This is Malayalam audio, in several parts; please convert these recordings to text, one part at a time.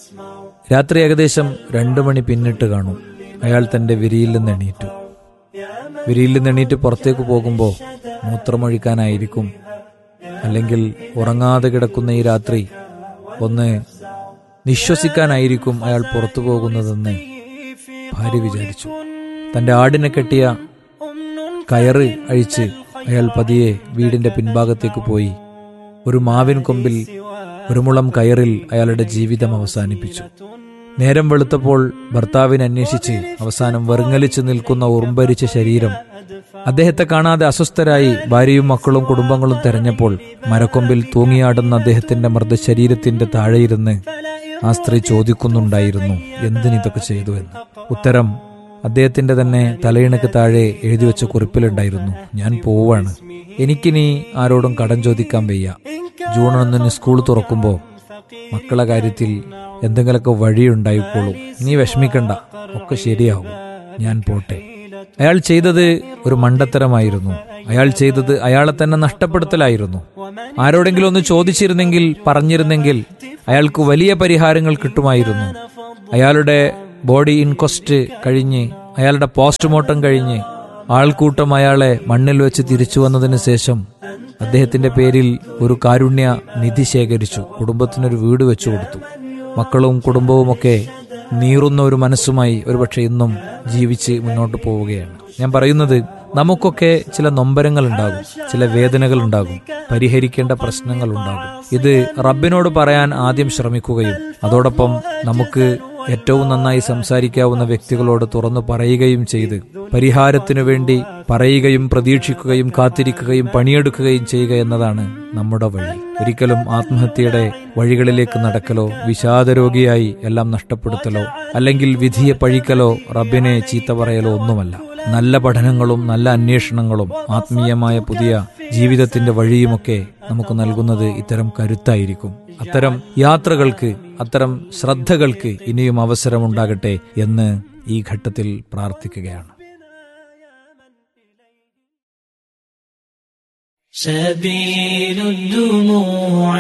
രാത്രി ഏകദേശം രണ്ടു മണി പിന്നിട്ട് കാണും അയാൾ തന്റെ വിരിയിൽ നിന്ന് എണീറ്റു വിരിയിൽ നിന്ന് എണീറ്റ് പുറത്തേക്ക് പോകുമ്പോൾ മൂത്രമൊഴിക്കാനായിരിക്കും അല്ലെങ്കിൽ ഉറങ്ങാതെ കിടക്കുന്ന ഈ രാത്രി ഒന്ന് നിശ്വസിക്കാനായിരിക്കും അയാൾ പുറത്തു പോകുന്നതെന്ന് ഭാര്യ വിചാരിച്ചു തന്റെ ആടിനെ കെട്ടിയ കയറ് അഴിച്ച് അയാൾ പതിയെ വീടിന്റെ പിൻഭാഗത്തേക്ക് പോയി ഒരു മാവിൻ കൊമ്പിൽ ഒരു മുളം കയറിൽ അയാളുടെ ജീവിതം അവസാനിപ്പിച്ചു നേരം വെളുത്തപ്പോൾ ഭർത്താവിനെ അന്വേഷിച്ച് അവസാനം വെറുങ്ങലിച്ച് നിൽക്കുന്ന ഉറുമ്പരിച്ച ശരീരം അദ്ദേഹത്തെ കാണാതെ അസ്വസ്ഥരായി ഭാര്യയും മക്കളും കുടുംബങ്ങളും തെരഞ്ഞപ്പോൾ മരക്കൊമ്പിൽ തൂങ്ങിയാടുന്ന അദ്ദേഹത്തിന്റെ മൃതശരീരത്തിന്റെ താഴെയിരുന്ന് ആ സ്ത്രീ ചോദിക്കുന്നുണ്ടായിരുന്നു എന്തിനിതൊക്കെ ചെയ്തു എന്ന് ഉത്തരം അദ്ദേഹത്തിന്റെ തന്നെ തലയിണക്ക് താഴെ എഴുതി വെച്ച കുറിപ്പിലുണ്ടായിരുന്നു ഞാൻ പോവാണ് എനിക്കിനി ആരോടും കടം ചോദിക്കാൻ വയ്യ ജൂൺ ഒന്നിന് സ്കൂൾ തുറക്കുമ്പോൾ മക്കളെ കാര്യത്തിൽ എന്തെങ്കിലുമൊക്കെ വഴിയുണ്ടായിക്കോളും നീ വിഷമിക്കണ്ട ഒക്കെ ശരിയാവും ഞാൻ പോട്ടെ അയാൾ ചെയ്തത് ഒരു മണ്ടത്തരമായിരുന്നു അയാൾ ചെയ്തത് അയാളെ തന്നെ നഷ്ടപ്പെടുത്തലായിരുന്നു ആരോടെങ്കിലും ഒന്ന് ചോദിച്ചിരുന്നെങ്കിൽ പറഞ്ഞിരുന്നെങ്കിൽ അയാൾക്ക് വലിയ പരിഹാരങ്ങൾ കിട്ടുമായിരുന്നു അയാളുടെ ബോഡി ഇൻക്വസ്റ്റ് കഴിഞ്ഞ് അയാളുടെ പോസ്റ്റ്മോർട്ടം കഴിഞ്ഞ് ആൾക്കൂട്ടം അയാളെ മണ്ണിൽ വെച്ച് തിരിച്ചു വന്നതിന് ശേഷം അദ്ദേഹത്തിന്റെ പേരിൽ ഒരു കാരുണ്യ നിധി ശേഖരിച്ചു കുടുംബത്തിനൊരു വീട് വെച്ചു കൊടുത്തു മക്കളും കുടുംബവുമൊക്കെ നീറുന്ന ഒരു മനസ്സുമായി ഒരുപക്ഷെ ഇന്നും ജീവിച്ച് മുന്നോട്ട് പോവുകയാണ് ഞാൻ പറയുന്നത് നമുക്കൊക്കെ ചില നൊമ്പരങ്ങൾ ഉണ്ടാകും ചില വേദനകൾ ഉണ്ടാകും പരിഹരിക്കേണ്ട പ്രശ്നങ്ങൾ ഉണ്ടാകും ഇത് റബ്ബിനോട് പറയാൻ ആദ്യം ശ്രമിക്കുകയും അതോടൊപ്പം നമുക്ക് ഏറ്റവും നന്നായി സംസാരിക്കാവുന്ന വ്യക്തികളോട് തുറന്നു പറയുകയും ചെയ്ത് പരിഹാരത്തിനു വേണ്ടി പറയുകയും പ്രതീക്ഷിക്കുകയും കാത്തിരിക്കുകയും പണിയെടുക്കുകയും ചെയ്യുക എന്നതാണ് നമ്മുടെ വഴി ഒരിക്കലും ആത്മഹത്യയുടെ വഴികളിലേക്ക് നടക്കലോ വിഷാദരോഗിയായി എല്ലാം നഷ്ടപ്പെടുത്തലോ അല്ലെങ്കിൽ വിധിയെ പഴിക്കലോ റബ്ബിനെ ചീത്ത പറയലോ ഒന്നുമല്ല നല്ല പഠനങ്ങളും നല്ല അന്വേഷണങ്ങളും ആത്മീയമായ പുതിയ ജീവിതത്തിന്റെ വഴിയുമൊക്കെ നമുക്ക് നൽകുന്നത് ഇത്തരം കരുത്തായിരിക്കും അത്തരം യാത്രകൾക്ക് അത്തരം ശ്രദ്ധകൾക്ക് ഇനിയും അവസരമുണ്ടാകട്ടെ എന്ന് ഈ ഘട്ടത്തിൽ പ്രാർത്ഥിക്കുകയാണ് سبيل الدموع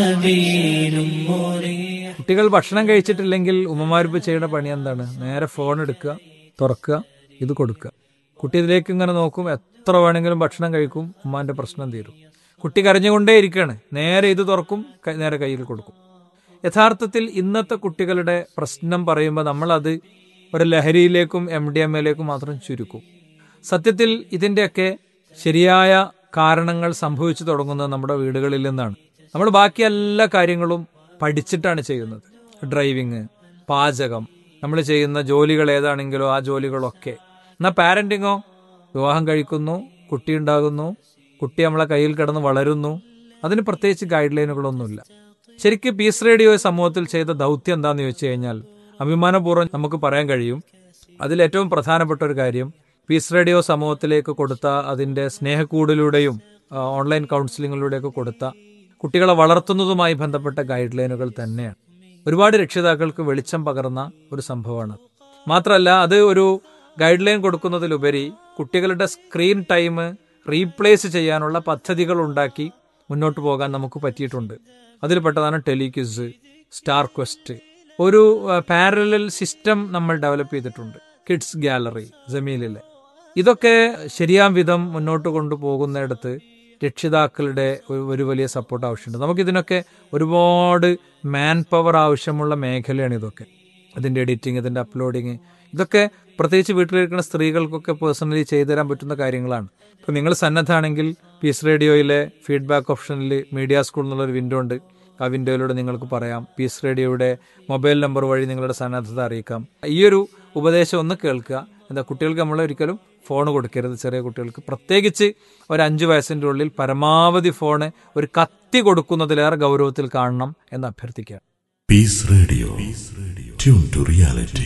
سبيل مريح കുട്ടികൾ ഭക്ഷണം കഴിച്ചിട്ടില്ലെങ്കിൽ ഉമ്മമാരിപ്പ് ചെയ്യുന്ന പണി എന്താണ് നേരെ ഫോൺ എടുക്കുക തുറക്കുക ഇത് കൊടുക്കുക കുട്ടി ഇതിലേക്ക് ഇങ്ങനെ നോക്കും എത്ര വേണമെങ്കിലും ഭക്ഷണം കഴിക്കും ഉമ്മാന്റെ പ്രശ്നം തീരും കുട്ടി കരഞ്ഞുകൊണ്ടേ ഇരിക്കുകയാണ് നേരെ ഇത് തുറക്കും ക- നേരെ കയ്യിൽ കൊടുക്കും യഥാർത്ഥത്തിൽ ഇന്നത്തെ കുട്ടികളുടെ പ്രശ്നം പറയുമ്പോൾ നമ്മളത് ഒരു ലഹരിയിലേക്കും എം ഡി എം എയിലേക്കും മാത്രം ചുരുക്കും സത്യത്തിൽ ഇതിന്റെയൊക്കെ ശരിയായ കാരണങ്ങൾ സംഭവിച്ചു തുടങ്ങുന്നത് നമ്മുടെ വീടുകളിൽ നിന്നാണ് നമ്മൾ ബാക്കി എല്ലാ കാര്യങ്ങളും പഠിച്ചിട്ടാണ് ചെയ്യുന്നത് ഡ്രൈവിങ് പാചകം നമ്മൾ ചെയ്യുന്ന ജോലികൾ ഏതാണെങ്കിലോ ആ ജോലികളൊക്കെ എന്നാൽ പാരന്റിങ്ങോ വിവാഹം കഴിക്കുന്നു കുട്ടി ഉണ്ടാകുന്നു കുട്ടി നമ്മളെ കയ്യിൽ കിടന്ന് വളരുന്നു അതിന് പ്രത്യേകിച്ച് ഗൈഡ് ലൈനുകളൊന്നുമില്ല ശരിക്കും പീസ് റേഡിയോ സമൂഹത്തിൽ ചെയ്ത ദൗത്യം എന്താണെന്ന് ചോദിച്ചു കഴിഞ്ഞാൽ അഭിമാനപൂർവ്വം നമുക്ക് പറയാൻ കഴിയും അതിൽ ഏറ്റവും പ്രധാനപ്പെട്ട ഒരു കാര്യം പീസ് റേഡിയോ സമൂഹത്തിലേക്ക് കൊടുത്ത അതിന്റെ സ്നേഹക്കൂടിലൂടെയും ആ, ഓൺലൈൻ കൗൺസിലിങ്ങിലൂടെയൊക്കെ കൊടുത്ത കുട്ടികളെ വളർത്തുന്നതുമായി ബന്ധപ്പെട്ട ഗൈഡ് ലൈനുകൾ തന്നെയാണ് ഒരുപാട് രക്ഷിതാക്കൾക്ക് വെളിച്ചം പകർന്ന ഒരു സംഭവമാണ് മാത്രമല്ല അത് ഒരു ഗൈഡ് ലൈൻ കൊടുക്കുന്നതിലുപരി കുട്ടികളുടെ സ്ക്രീൻ ടൈം റീപ്ലേസ് ചെയ്യാനുള്ള പദ്ധതികൾ ഉണ്ടാക്കി മുന്നോട്ട് പോകാൻ നമുക്ക് പറ്റിയിട്ടുണ്ട് അതിൽപ്പെട്ടതാണ് ടെലിക്വിസ് സ്റ്റാർ ക്വസ്റ്റ് ഒരു പാരലൽ സിസ്റ്റം നമ്മൾ ഡെവലപ്പ് ചെയ്തിട്ടുണ്ട് കിഡ്സ് ഗാലറി ജമീലിലെ ഇതൊക്കെ ശരിയാം വിധം മുന്നോട്ട് കൊണ്ടുപോകുന്നിടത്ത് രക്ഷിതാക്കളുടെ ഒരു ഒരു വലിയ സപ്പോർട്ട് ആവശ്യമുണ്ട് നമുക്കിതിനൊക്കെ ഒരുപാട് മാൻ പവർ ആവശ്യമുള്ള മേഖലയാണ് ഇതൊക്കെ ഇതിന്റെ എഡിറ്റിംഗ് ഇതിന്റെ അപ്ലോഡിങ് ഇതൊക്കെ പ്രത്യേകിച്ച് വീട്ടിലിരിക്കുന്ന സ്ത്രീകൾക്കൊക്കെ പേഴ്സണലി ചെയ്തു തരാൻ പറ്റുന്ന കാര്യങ്ങളാണ് ഇപ്പൊ നിങ്ങൾ സന്നദ്ധാണെങ്കിൽ പീസ് റേഡിയോയിലെ ഫീഡ്ബാക്ക് ഓപ്ഷനിൽ മീഡിയ സ്കൂൾ എന്നുള്ളൊരു വിൻഡോ ഉണ്ട് ആ വിൻഡോയിലൂടെ നിങ്ങൾക്ക് പറയാം പീസ് റേഡിയോയുടെ മൊബൈൽ നമ്പർ വഴി നിങ്ങളുടെ സന്നദ്ധത അറിയിക്കാം ഈ ഒരു ഉപദേശം ഒന്ന് കേൾക്കുക എന്താ കുട്ടികൾക്ക് നമ്മൾ ഒരിക്കലും ഫോൺ കൊടുക്കരുത് ചെറിയ കുട്ടികൾക്ക് പ്രത്യേകിച്ച് ഒരു അഞ്ചു വയസ്സിന്റെ ഉള്ളിൽ പരമാവധി ഫോണ് ഒരു കത്തി കൊടുക്കുന്നതിലേറെ ഗൗരവത്തിൽ കാണണം എന്ന് അഭ്യർത്ഥിക്കുക Peace Radio. Tune to reality.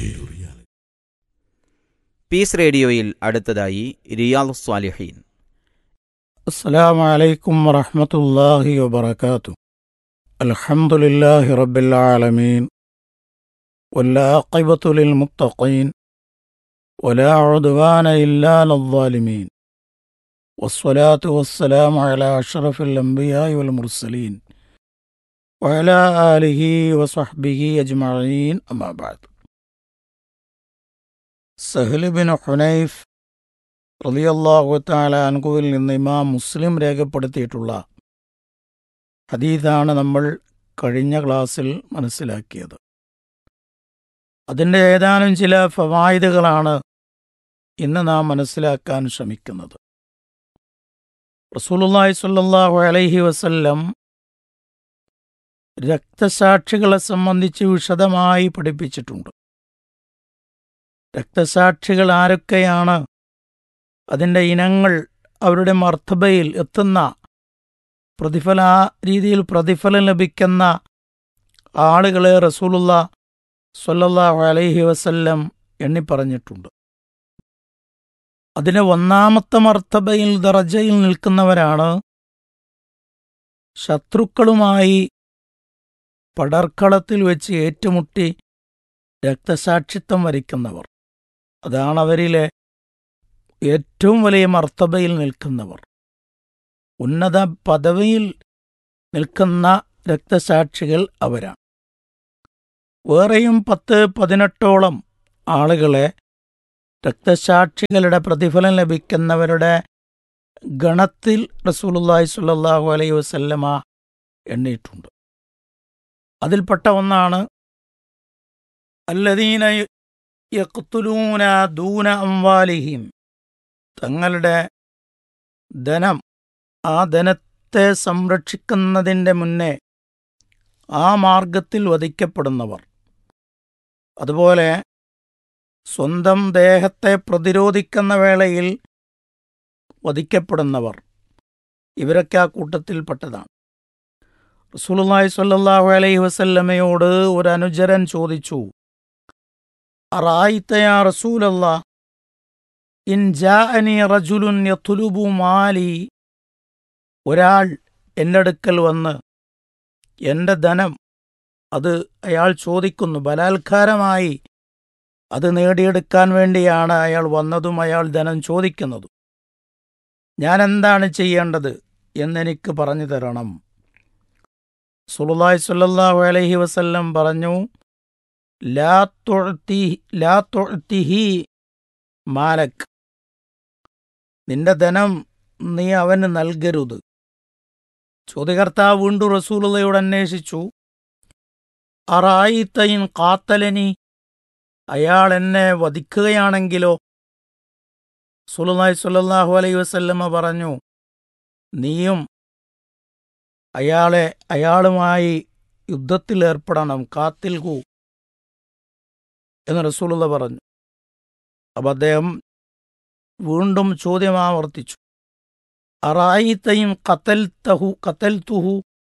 Peace റേഡിയോയിൽ അടുത്തതായി റിയാദ് സ്വാലിഹീൻ السلام عليكم ورحمة الله وبركاته الحمد لله رب العالمين والعاقبة للمتقين ولا عدوان إلا على الظالمين والصلاة والسلام على أشرف الأنبياء والمرسلين وعلى آله وصحبه أجمعين أما بعد സഹ്ൽ ബിൻ ഹുനൈഫ് റളിയല്ലാഹു തആല അൻഹുവിൽ നിന്ന് ഇമാം മുസ്ലിം രേഖപ്പെടുത്തിയിട്ടുള്ള ഹദീസാണ് നമ്മൾ കഴിഞ്ഞ ക്ലാസ്സിൽ മനസ്സിലാക്കിയത് അതിൻ്റെ ഏതാനും ചില ഫവായിദുകളാണ് ഇന്ന് നാം മനസ്സിലാക്കാൻ ശ്രമിക്കുന്നത് റസൂലുള്ളാഹി സ്വല്ലല്ലാഹു അലൈഹി വസല്ലം രക്തസാക്ഷികളെ സംബന്ധിച്ച് വിശദമായി പഠിപ്പിച്ചിട്ടുണ്ട് രക്തസാക്ഷികൾ ആരൊക്കെയാണ് അതിൻ്റെ ഇനങ്ങൾ അവരുടെ മർത്തബയിൽ എത്തുന്ന പ്രതിഫല ആ രീതിയിൽ പ്രതിഫലം ലഭിക്കുന്ന ആളുകളെ റസൂലുള്ള സ്വല്ലല്ലാഹു അലൈഹി വസല്ലം എണ്ണിപ്പറഞ്ഞിട്ടുണ്ട് അതിന് ഒന്നാമത്തെ മർത്തബയിൽ ദറജയിൽ നിൽക്കുന്നവരാണ് ശത്രുക്കളുമായി പടർക്കളത്തിൽ വെച്ച് ഏറ്റുമുട്ടി രക്തസാക്ഷിത്വം വരിക്കുന്നവർ അതാണ് അവരിലെ ഏറ്റവും വലിയ മർത്തബയിൽ നിൽക്കുന്നവർ ഉന്നത പദവിയിൽ നിൽക്കുന്ന രക്തസാക്ഷികൾ അവരാണ് വേറെയും പത്ത് പതിനെട്ടോളം ആളുകളെ രക്തസാക്ഷികളുടെ പ്രതിഫലം ലഭിക്കുന്നവരുടെ ഗണത്തിൽ റസൂലുള്ളാഹി സ്വല്ലല്ലാഹു അലൈഹി വസല്ലമ എണ്ണിയിട്ടുണ്ട് അതിൽപ്പെട്ട ഒന്നാണ് അല്ലദീന യഖ്തുലൂന ദൂന അംവാലിഹിം തങ്ങളുടെ ധനം ആ ധനത്തെ സംരക്ഷിക്കുന്നതിൻ്റെ മുന്നേ ആ മാർഗത്തിൽ വധിക്കപ്പെടുന്നവർ അതുപോലെ സ്വന്തം ദേഹത്തെ പ്രതിരോധിക്കുന്ന വേളയിൽ വധിക്കപ്പെടുന്നവർ ഇവരൊക്കെ ആ കൂട്ടത്തിൽപ്പെട്ടതാണ് റസൂലുള്ളാഹി സ്വല്ലല്ലാഹു അലൈഹി വസല്ലമയോട് ഒരു അനുചരൻ ചോദിച്ചു അറായിത്ത യാ റസൂലല്ലാ ഇൻ ജാഅനി റജുലുൻ യത്ലുബു മാലി ഒരാൾ എൻ്റെ അടുക്കൽ വന്ന് എൻ്റെ ധനം അത് അയാൾ ചോദിക്കുന്നു ബലാത്കാരമായി അത് നേടിയെടുക്കാൻ വേണ്ടിയാണ് അയാൾ വന്നതും അയാൾ ധനം ചോദിക്കുന്നതും ഞാൻ എന്താണ് ചെയ്യേണ്ടത് എന്നെനിക്ക് പറഞ്ഞു തരണം സുലുല്ലാഹി സ്വല്ലല്ലാഹു അലൈഹി വസല്ലം പറഞ്ഞു ലാ തുഅ്തി ലാ തുഅ്തിഹി മാലക് നിന്റെ ധനം നീ അവന് നൽകരുത് ചോദ്യകർത്താവ് വീണ്ടും റസൂലുള്ളയോട് അന്വേഷിച്ചു അറായിത്തയിൻ കാത്തലനി അയാൾ എന്നെ വധിക്കുകയാണെങ്കിലോ സുലുനായി സുല്ലാഹു അലൈഹി വസല്ലമ്മ പറഞ്ഞു നീയും അയാളെ അയാളുമായി യുദ്ധത്തിൽ ഏർപ്പെടണം കാത്തിൽ ഹൂ എന്ന് റസൂലുള്ള പറഞ്ഞു അപ്പം അദ്ദേഹം വീണ്ടും ചോദ്യം ആവർത്തിച്ചു അറായിത്തയും കത്തൽ തഹു കത്തൽ തുഹു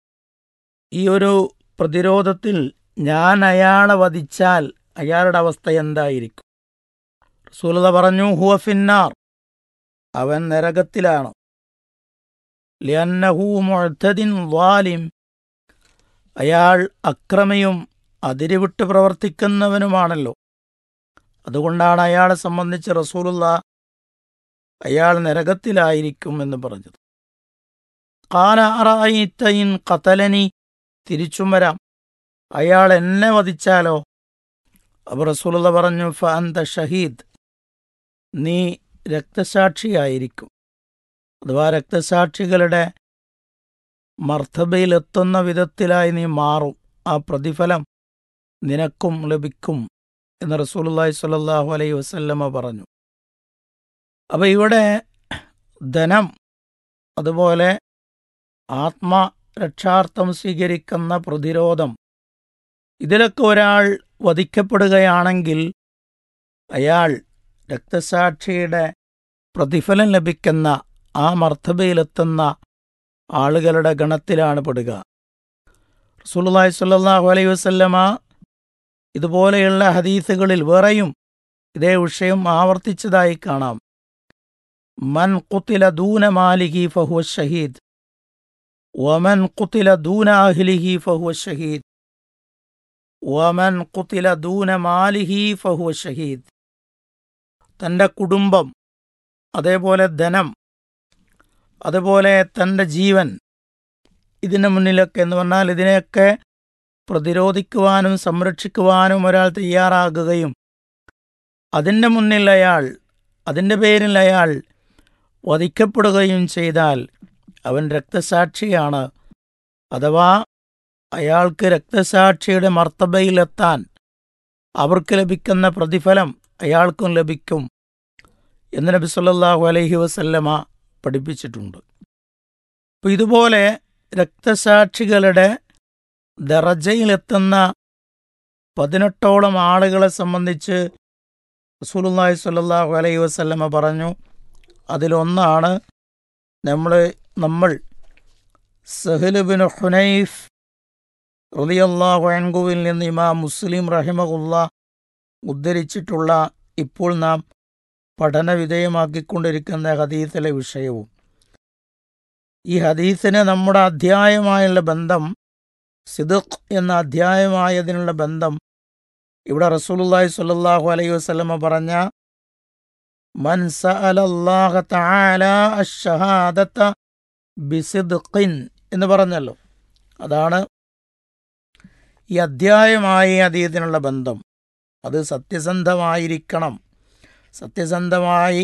ഈ ഒരു പ്രതിരോധത്തിൽ ഞാൻ അയാളെ വധിച്ചാൽ അയാളുടെ അവസ്ഥ എന്തായിരിക്കും റസൂലത പറഞ്ഞു ഹുവ ഫിന്നാർ അവൻ നരകത്തിലാണ് ലിയന്നഹു മുഅ്തദിൻ വാലിം അയാൾ അക്രമിയും അതിരുവിട്ട് പ്രവർത്തിക്കുന്നവനുമാണല്ലോ അതുകൊണ്ടാണ് അയാളെ സംബന്ധിച്ച് റസൂലുള്ള അയാൾ നരകത്തിലായിരിക്കും എന്ന് പറഞ്ഞത് കാല അറായിത്തയിൻ കത്തലനി തിരിച്ചും വരാം അയാൾ എന്നെ വധിച്ചാലോ അപ്പോൾ റസൂലുള്ള പറഞ്ഞു ഫഅന്ത ഷഹീദ് നീ രക്തസാക്ഷിയായിരിക്കും അഥവാ രക്തസാക്ഷികളുടെ മർത്തബയിലെത്തുന്ന വിധത്തിലായി നീ മാറും ആ പ്രതിഫലം നിനക്കും ലഭിക്കും എന്ന് റസൂലുള്ളാഹി സ്വല്ലല്ലാഹു അലൈഹി വസല്ലമ പറഞ്ഞു അപ്പോൾ ഇവിടെ ധനം അതുപോലെ ആത്മരക്ഷാർത്ഥം സ്വീകരിക്കുന്ന പ്രതിരോധം ഇതിലൊക്കെ ഒരാൾ വധിക്കപ്പെടുകയാണെങ്കിൽ അയാൾ രക്തസാക്ഷിയുടെ പ്രതിഫലം ലഭിക്കുന്ന ആ മർത്തബയിലെത്തുന്ന ആളുകളുടെ ഗണത്തിലാണ് പെടുക റസൂലുള്ളാഹി സ്വല്ലല്ലാഹു അലൈഹി വസല്ലമ ഇതുപോലെയുള്ള ഹദീസുകളിൽ വേറെയും ഇതേ വിഷയം ആവർത്തിച്ചതായി കാണാം മൻ കുത്തില ദൂന മാലിഹി ഫഹുവ ഷഹീദ് വമൻ കുത്തില ദൂന അഹ്ലിഹി ഫഹുവ ഷഹീദ് വമൻ കുത്തില ദൂന മാലിഹി ഫഹുവ ഷഹീദ് തൻ്റെ കുടുംബം അതേപോലെ ധനം അതുപോലെ തൻ്റെ ജീവൻ ഇതിന് മുന്നിലൊക്കെ എന്ന് പറഞ്ഞാൽ ഇതിനെയൊക്കെ പ്രതിരോധിക്കുവാനും സംരക്ഷിക്കുവാനും ഒരാൾ തയ്യാറാകുകയും അതിൻ്റെ മുന്നിൽ അയാൾ അതിൻ്റെ പേരിൽ അയാൾ വധിക്കപ്പെടുകയും ചെയ്താൽ അവൻ രക്തസാക്ഷിയാണ് അഥവാ അയാൾക്ക് രക്തസാക്ഷിയുടെ മർത്തബയിലെത്താൻ അവർക്ക് ലഭിക്കുന്ന പ്രതിഫലം അയാൾക്കും ലഭിക്കും എന്ന് നബി സല്ലല്ലാഹു അലൈഹി വസല്ലമ പഠിപ്പിച്ചിട്ടുണ്ട് അപ്പോൾ ഇതുപോലെ രക്തസാക്ഷികളുടെ ദറജയിലെത്തുന്ന പതിനെട്ടോളം ആളുകളെ സംബന്ധിച്ച് റസൂലുള്ളാഹി സ്വല്ലല്ലാഹു അലൈഹി വസല്ലമ പറഞ്ഞു അതിലൊന്നാണ് നമ്മൾ നമ്മൾ സഹലുബിൻ ഹുനൈഫ് റളിയല്ലാഹു അൻഹുവിൽ നിന്ന് ഇമാം മുസ്ലിം റഹിമഹുല്ല ഉദ്ധരിച്ചിട്ടുള്ള ഇപ്പോൾ നാം പഠന വിധേയമാക്കിക്കൊണ്ടിരിക്കുന്ന ഹദീസിലെ വിഷയവും ഈ ഹദീസിന് നമ്മുടെ അധ്യായമായുള്ള ബന്ധം സിദുഖ് എന്ന അധ്യായമായതിനുള്ള ബന്ധം ഇവിടെ റസൂലുള്ളാഹി സ്വല്ലല്ലാഹു അലൈഹി വസല്ലമ പറഞ്ഞ മൻ സഅലല്ലാഹ തആല അഷ്ഷഹാദത ബിസിദ്ഖിൻ എന്ന് പറഞ്ഞല്ലോ അതാണ് ഈ അധ്യായമായി അതീതിനുള്ള ബന്ധം അത് സത്യസന്ധമായിരിക്കണം സത്യസന്ധമായി